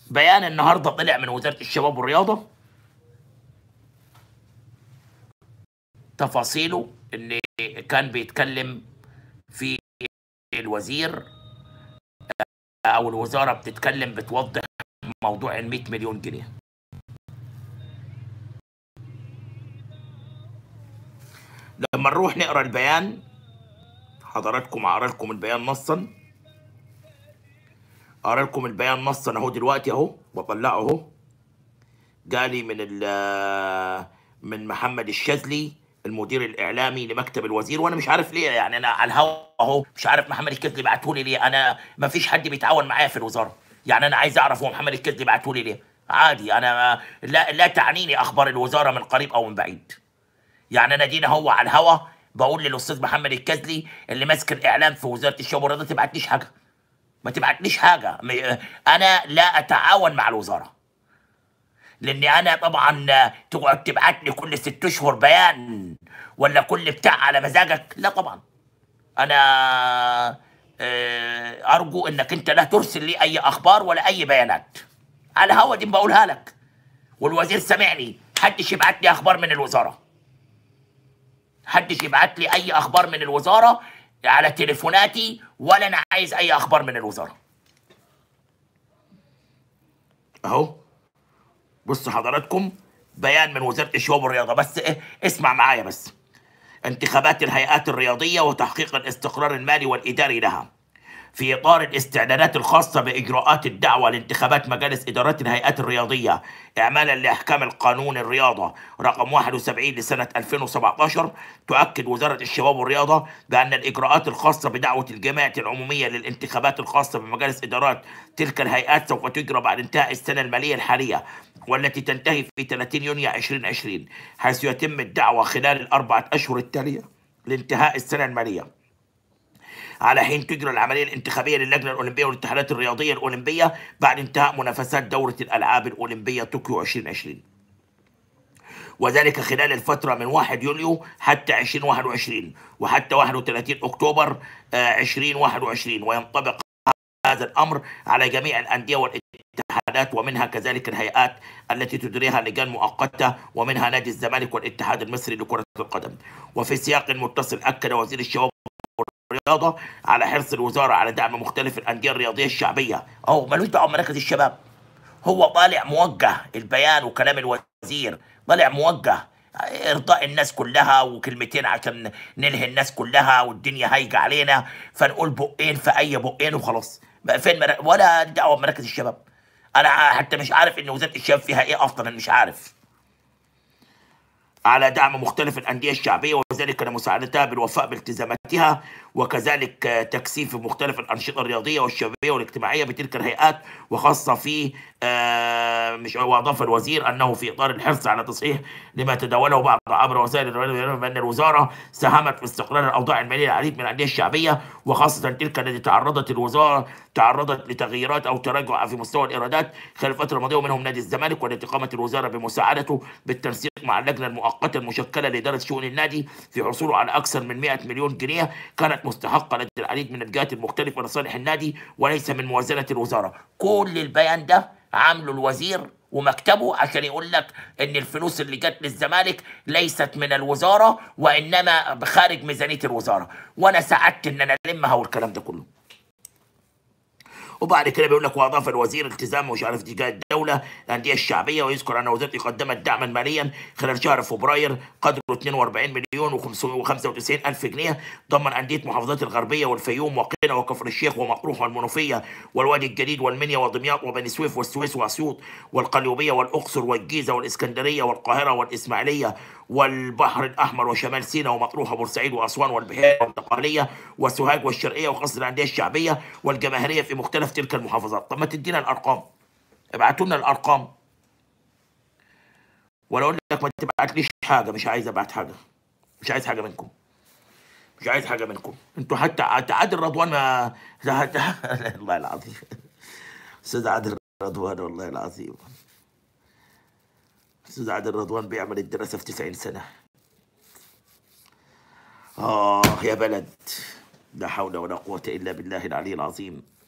بيان النهارده طلع من وزاره الشباب والرياضه تفاصيله ان كان بيتكلم في الوزير او الوزاره بتتكلم بتوضح موضوع ال 100 مليون جنيه لما نروح نقرا البيان حضراتكم اقرا لكم البيان نصا اقرا لكم البيان نصا اهو دلوقتي اهو بطلعه اهو جالي من ال من محمد الشاذلي المدير الاعلامي لمكتب الوزير وانا مش عارف ليه يعني انا على الهوا اهو مش عارف محمد الشاذلي بعته لي ليه انا ما فيش حد بيتعاون معايا في الوزاره يعني انا عايز اعرف هو محمد الشاذلي بعته لي ليه عادي انا لا لا تعنيني اخبار الوزاره من قريب او من بعيد يعني انا دينا هو على الهوا بقول للاستاذ محمد الكزلي اللي ماسك الاعلام في وزاره الشباب والرياضه ما تبعتليش حاجه ما تبعتليش حاجه م- انا لا اتعاون مع الوزاره لاني انا طبعا تقعد تبعت لي كل ست اشهر بيان ولا كل بتاع على مزاجك لا طبعا انا آه، ارجو انك انت لا ترسل لي اي اخبار ولا اي بيانات على هوا دي بقولها لك والوزير سامعني محدش يبعت لي اخبار من الوزاره محدش يبعت لي اي اخبار من الوزاره على تليفوناتي ولا انا عايز اي اخبار من الوزاره اهو بصوا حضراتكم بيان من وزاره الشباب والرياضه بس إيه اسمع معايا بس انتخابات الهيئات الرياضيه وتحقيق الاستقرار المالي والاداري لها في إطار الاستعدادات الخاصة بإجراءات الدعوة لانتخابات مجالس إدارات الهيئات الرياضية إعمالا لأحكام القانون الرياضة رقم 71 لسنة 2017 تؤكد وزارة الشباب والرياضة بأن الإجراءات الخاصة بدعوة الجمعية العمومية للانتخابات الخاصة بمجالس إدارات تلك الهيئات سوف تجرى بعد انتهاء السنة المالية الحالية والتي تنتهي في 30 يونيو 2020 حيث يتم الدعوة خلال الأربعة أشهر التالية لانتهاء السنة المالية على حين تجرى العملية الانتخابية للجنة الأولمبية والاتحادات الرياضية الأولمبية بعد انتهاء منافسات دورة الألعاب الأولمبية طوكيو 2020 وذلك خلال الفترة من 1 يوليو حتى 2021 وحتى 31 أكتوبر آه، 2021 وينطبق هذا الأمر على جميع الأندية والاتحادات ومنها كذلك الهيئات التي تديرها لجان مؤقتة ومنها نادي الزمالك والاتحاد المصري لكرة القدم وفي سياق متصل أكد وزير الشباب الرياضه على حرص الوزاره على دعم مختلف الانديه الرياضيه الشعبيه اهو ملوش دعوه بمراكز الشباب هو طالع موجه البيان وكلام الوزير طالع موجه ارضاء الناس كلها وكلمتين عشان نلهي الناس كلها والدنيا هايجه علينا فنقول بقين في اي بقين وخلاص بقى فين مرا... ولا دعوه بمراكز الشباب انا حتى مش عارف ان وزاره الشباب فيها ايه اصلا أنا مش عارف على دعم مختلف الأندية الشعبية وذلك لمساعدتها بالوفاء بالتزاماتها وكذلك آه، تكثيف مختلف الأنشطة الرياضية والشبابية والاجتماعية بتلك الهيئات وخاصة في آه، مش وأضاف الوزير أنه في إطار الحرص على تصحيح لما تداوله بعض عبر وسائل الرياضة بأن الوزارة ساهمت في استقرار الأوضاع المالية للعديد من الأندية الشعبية وخاصة تلك التي تعرضت الوزارة تعرضت لتغييرات أو تراجع في مستوى الإيرادات خلال الفترة الماضية ومنهم نادي الزمالك والتي قامت الوزارة بمساعدته بالتنسيق مع اللجنة المؤقتة المشكلة لإدارة شؤون النادي في حصوله على أكثر من 100 مليون جنيه كانت مستحقة لدى العديد من الجهات المختلفة لصالح النادي وليس من موازنة الوزارة كل البيان ده عامله الوزير ومكتبه عشان يقول لك ان الفلوس اللي جت للزمالك ليست من الوزاره وانما خارج ميزانيه الوزاره وانا سعدت ان انا المها والكلام ده كله وبعد كده بيقول لك واضاف الوزير التزام مش عارف تجاه الدوله الانديه الشعبيه ويذكر ان وزارته قدمت دعما ماليا خلال شهر فبراير قدره 42 مليون و95 الف جنيه ضمن انديه محافظات الغربيه والفيوم وقنا وكفر الشيخ ومطروح والمنوفيه والوادي الجديد والمنيا ودمياط وبني سويف والسويس واسيوط والقليوبيه والاقصر والجيزه والاسكندريه والقاهره والاسماعيليه والبحر الاحمر وشمال سيناء ومطروح وبورسعيد واسوان والبحيره والدقهليه وسوهاج والشرقيه وقصر الانديه الشعبيه والجماهيريه في مختلف تلك المحافظات طب ما تدينا الارقام ابعتوا لنا الارقام ولا اقول لك ما تبعتليش حاجه مش عايز ابعت حاجه مش عايز حاجه منكم مش عايز حاجه منكم انتوا حتى حتى عادل رضوان ما والله العظيم استاذ عادل رضوان والله العظيم استاذ عادل رضوان بيعمل الدراسه في 90 سنه اه يا بلد لا حول ولا قوه الا بالله العلي العظيم